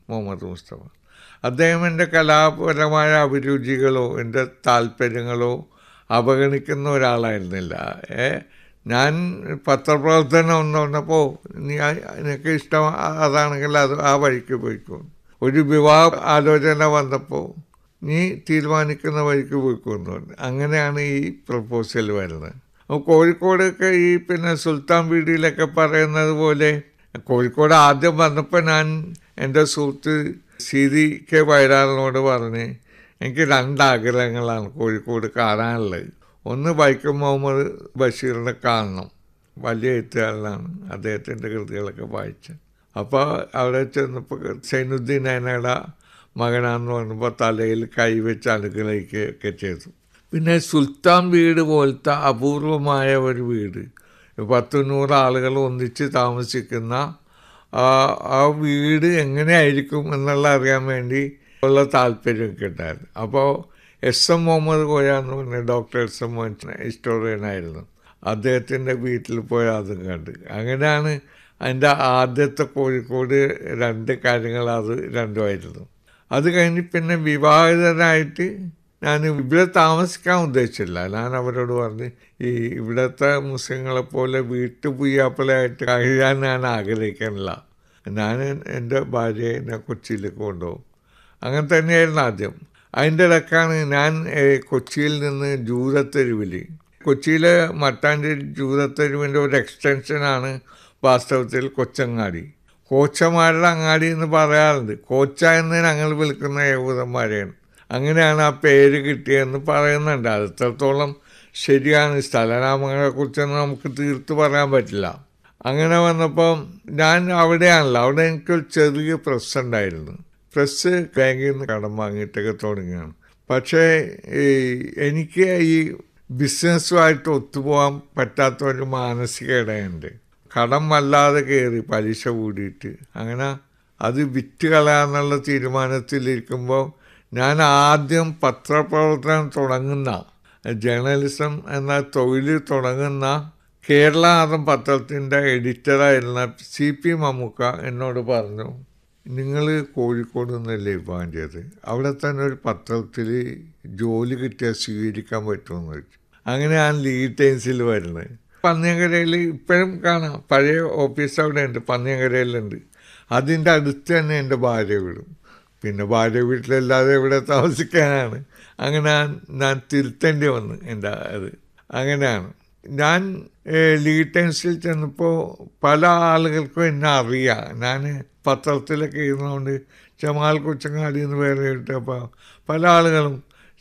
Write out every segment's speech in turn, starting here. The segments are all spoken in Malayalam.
മുഹമ്മദ് മുസ്തഫ അദ്ദേഹം എൻ്റെ കലാപരമായ അഭിരുചികളോ എൻ്റെ താല്പര്യങ്ങളോ അവഗണിക്കുന്ന ഒരാളായിരുന്നില്ല ഏ ഞാൻ പത്രപ്രവർത്തനം എന്ന് പറഞ്ഞപ്പോൾ നീ ആ- നിനക്ക് ഇഷ്ടം ആ- അതാണെങ്കിൽ അത് ആ വഴിക്ക് പോയിക്കോ ഒരു വിവാഹ ആലോചന വന്നപ്പോൾ നീ തീരുമാനിക്കുന്ന വഴിക്ക് പോയിക്കോ എന്ന് പറഞ്ഞു അങ്ങനെയാണ് ഈ പ്രപ്പോസൽ വരുന്നത് അപ്പോൾ കോഴിക്കോടൊക്കെ ഈ പിന്നെ സുൽത്താൻ വീടിയിലൊക്കെ പറയുന്നത് പോലെ കോഴിക്കോട് ആദ്യം വന്നപ്പോൾ ഞാൻ എൻ്റെ സുഹൃത്ത് സി ഡി കെ വയലാറിനോട് പറഞ്ഞ് എനിക്ക് രണ്ടാഗ്രഹങ്ങളാണ് കോഴിക്കോട് കാണാനുള്ളത് ഒന്ന് വൈക്കം മുഹമ്മദ് ബഷീറിനെ കാണണം വലിയ എഴുത്തുകാരനാണ് അദ്ദേഹത്തിൻ്റെ കൃതികളൊക്കെ വായിച്ചത് അപ്പോൾ അവിടെ ചെന്നപ്പോൾ സൈനുദ്ദീൻ അയനയുടെ മകനാന്ന് പറഞ്ഞപ്പോൾ തലയിൽ കൈവച്ച് അനുഗ്രഹിക്കുകയൊക്കെ ചെയ്തു പിന്നെ സുൽത്താൻ വീട് പോലത്തെ അപൂർവമായ ഒരു വീട് പത്ത് നൂറ് ആളുകൾ ഒന്നിച്ച് താമസിക്കുന്ന ആ ആ വീട് എങ്ങനെയായിരിക്കും എന്നുള്ള അറിയാൻ വേണ്ടി ഉള്ള താല്പര്യമൊക്കെ ഉണ്ടായിരുന്നു അപ്പോൾ എസ് എം മുഹമ്മദ് കോയ എന്ന് പറഞ്ഞ ഡോക്ടർ എസ് എം മോഹൻ ഹിസ്റ്റോറിയനായിരുന്നു അദ്ദേഹത്തിൻ്റെ വീട്ടിൽ പോയി അതും കണ്ട് അങ്ങനെയാണ് അതിൻ്റെ ആദ്യത്തെ കോഴിക്കോട് രണ്ട് കാര്യങ്ങൾ അത് രണ്ടുമായിരുന്നു അത് കഴിഞ്ഞ് പിന്നെ വിവാഹിതരായിട്ട് ഞാൻ ഇവിടെ താമസിക്കാൻ ഉദ്ദേശിച്ചില്ല ഞാൻ അവരോട് പറഞ്ഞ് ഈ ഇവിടുത്തെ മുസ്ലിങ്ങളെ പോലെ വീട്ടുപുയ്യാപ്പിളയായിട്ട് കഴിയാൻ ഞാൻ ആഗ്രഹിക്കുന്നില്ല ഞാൻ എൻ്റെ ഭാര്യയെ എന്നെ കൊച്ചിയിലേക്ക് കൊണ്ടുപോകും അങ്ങനെ തന്നെയായിരുന്നു ആദ്യം അതിൻ്റെ ഇടക്കാണ് ഞാൻ ഏഹ്, കൊച്ചിയിൽ നിന്ന് ജൂതത്തെരുവിൽ കൊച്ചിയിലെ മട്ടാഞ്ചേരി ജൂതത്തെരുവിൻ്റെ ഒരു എക്സ്റ്റൻഷനാണ് വാസ്തവത്തിൽ കൊച്ചങ്ങാടി കോച്ചമാരുടെ അങ്ങാടി എന്ന് പറയാറുണ്ട് കോച്ച എന്ന് ഞങ്ങൾ വിളിക്കുന്ന യഹൂദന്മാരെയാണ് അങ്ങനെയാണ് ആ പേര് കിട്ടിയതെന്ന് പറയുന്നുണ്ട് അത് എത്രത്തോളം ശരിയാണ് സ്ഥലനാമങ്ങളെ കുറിച്ചൊന്നും നമുക്ക് തീർത്ത് പറയാൻ പറ്റില്ല അങ്ങനെ വന്നപ്പം ഞാൻ അവിടെയാണല്ലോ അവിടെ എനിക്കൊരു ചെറിയ പ്രസ് ഉണ്ടായിരുന്നു പ്രസ് ബാങ്കിൽ നിന്ന് കടം വാങ്ങിയിട്ടൊക്കെ തുടങ്ങിയാണ് പക്ഷേ ഈ എനിക്ക് ഈ ബിസിനസ്സുമായിട്ട് ഒത്തുപോകാൻ പറ്റാത്ത ഒരു മാനസിക ഇടയുണ്ട് കടം വല്ലാതെ കയറി പലിശ കൂടിയിട്ട് അങ്ങനെ അത് വിറ്റ് കളയാന്നുള്ള തീരുമാനത്തിലിരിക്കുമ്പോൾ ഞാൻ ആദ്യം പത്രപ്രവർത്തനം തുടങ്ങുന്ന ജേർണലിസം എന്ന തൊഴിൽ തുടങ്ങുന്ന കേരളനാഥം പത്രത്തിൻ്റെ എഡിറ്ററായിരുന്ന സി പി മമ്മൂക്ക എന്നോട് പറഞ്ഞു നിങ്ങൾ കോഴിക്കോട് നിന്നല്ലേ വിഭാഗം ചെയ്ത് അവിടെ തന്നെ ഒരു പത്രത്തിൽ ജോലി കിട്ടിയാൽ സ്വീകരിക്കാൻ പറ്റുമെന്ന് ചോദിച്ചു അങ്ങനെ ഞാൻ ലീഡ് ടൈംസിൽ വരുന്നത് പന്നിയങ്കരയിൽ ഇപ്പോഴും കാണാം പഴയ ഓഫീസ് അവിടെ ഉണ്ട് പന്നിയങ്കരയിലുണ്ട് അതിൻ്റെ അടുത്ത് തന്നെ എൻ്റെ ഭാര്യ വീടും പിന്നെ ഭാര്യ വീട്ടിലല്ലാതെ ഇവിടെ താമസിക്കാനാണ് അങ്ങനെ ഞാൻ ഞാൻ തിരുത്തേണ്ടി വന്നു എൻ്റെ അത് അങ്ങനെയാണ് ഞാൻ ഏഹ്, ലീഡ് ടൈംസിൽ ചെന്നപ്പോൾ പല ആളുകൾക്കും എന്നെ അറിയാം ഞാൻ പത്രത്തിലൊക്കെ ഇരുന്നുകൊണ്ട് ജമാൽ കൊച്ചങ്ങാടി എന്ന് പേര് കേട്ടപ്പോൾ പല ആളുകളും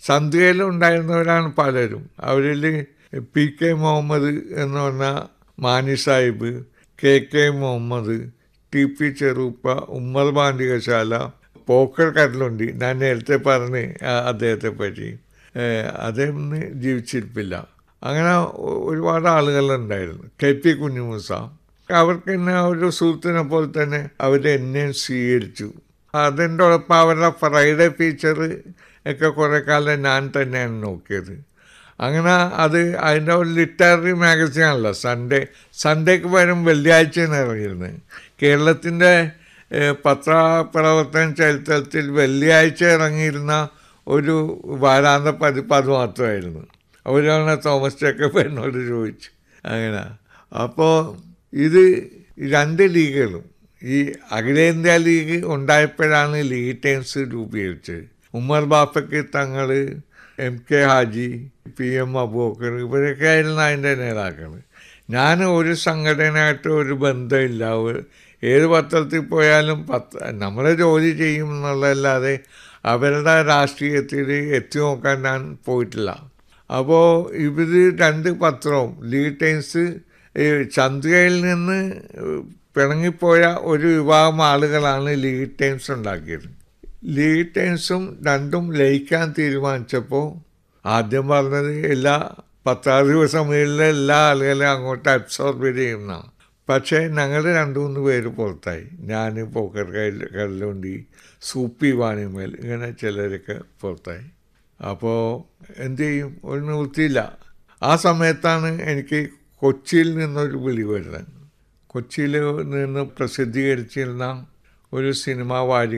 സന്ധ്യയിലുണ്ടായിരുന്നവരാണ് പലരും അവരിൽ പി കെ മുഹമ്മദ് എന്ന് പറഞ്ഞ Mani Sahib K K Muhammad T P Cheruppa Ummer Pandikasala Pokker Kadalundi ഞാൻ നേരത്തെ പറഞ്ഞ് ആ- അദ്ദേഹത്തെ പറ്റി ഏഹ് അദ്ദേഹം ഇന്ന് ജീവിച്ചിരിപ്പില്ല അങ്ങനെ ഒ- ഒരുപാട് ആളുകളുണ്ടായിരുന്നു കെ പി കുഞ്ഞുമൂസ അവർക്ക് എന്നെ ഒരു സുഹൃത്തിനെ പോലെ തന്നെ അവർ എന്നെ സ്വീകരിച്ചു അതിൻ്റെ ഒപ്പം അവരുടെ ഫ്രൈഡേ ഫീച്ചർ ഒക്കെ കുറേ കാലം ഞാൻ തന്നെയാണ് നോക്കിയത് അങ്ങനെ അത് അതിൻ്റെ ഒരു ലിറ്റററി മാഗസിനാണല്ലോ സൺഡേ സൺഡേക്ക് പകരം വെള്ളിയാഴ്ചയാണ് ഇറങ്ങിയിരുന്നത് കേരളത്തിൻ്റെ ഏഹ്, പത്രപ്രവർത്തന ചരിത്രത്തിൽ വെള്ളിയാഴ്ച ഇറങ്ങിയിരുന്ന ഒരു വാരാന്ത പതിപ്പ് അത് മാത്രമായിരുന്നു അവരാണ് തോമസ് ജേക്കബ് എന്നോട് ചോദിച്ചു അങ്ങനെ അപ്പോൾ ഇത് രണ്ട് ലീഗുകളും ഈ അഖിലേന്ത്യാ ലീഗ് ഉണ്ടായപ്പോഴാണ് ലീഗ് ടൈംസ് രൂപീകരിച്ചത് ഉമ്മർ ബാഫയ്ക്ക് Thangal M K Haji P M Abubakar ഇവരൊക്കെ ആയിരുന്നു അതിൻ്റെ നേതാക്കൾ ഞാൻ ഒരു സംഘടനയായിട്ട് ഒരു ബന്ധമില്ല ഒരു- ഏത് പത്രത്തിൽ പോയാലും പത്ര നമ്മളെ ജോലി ചെയ്യും എന്നുള്ളതല്ലാതെ അവരുടെ രാഷ്ട്രീയത്തിൽ എത്തി നോക്കാൻ ഞാൻ പോയിട്ടില്ല അപ്പോൾ ഇവർ രണ്ട് പത്രവും ലീഡ് ടൈംസ് ഈ ചന്ദ്രയിൽ നിന്ന് പിണങ്ങിപ്പോയ ഒരു വിഭാഗം ആളുകളാണ് ലീഡ് ടൈംസ് ഉണ്ടാക്കിയത് ലീഡ് ടൈംസും രണ്ടും ലയിക്കാൻ തീരുമാനിച്ചപ്പോൾ ആദ്യം പറഞ്ഞത് എല്ലാ പത്താധിപ സമിതിയിലെ എല്ലാ ആളുകളെയും അങ്ങോട്ട് അബ്സോർബ് ചെയ്യുന്നതാണ് പക്ഷേ ഞങ്ങൾ രണ്ടു മൂന്ന് പേര് പുറത്തായി ഞാൻ പോക്കർ കയ്യിൽ കല്ലുണ്ടി സൂപ്പി വാണിമേൽ ഇങ്ങനെ ചിലരൊക്കെ പുറത്തായി അപ്പോൾ എന്ത് ചെയ്യും ഒരു നിവൃത്തിയില്ല ആ സമയത്താണ് എനിക്ക് കൊച്ചിയിൽ നിന്നൊരു വിളി വരുന്നത് കൊച്ചിയിൽ നിന്ന് പ്രസിദ്ധീകരിച്ചിരുന്ന ഒരു സിനിമ വാരി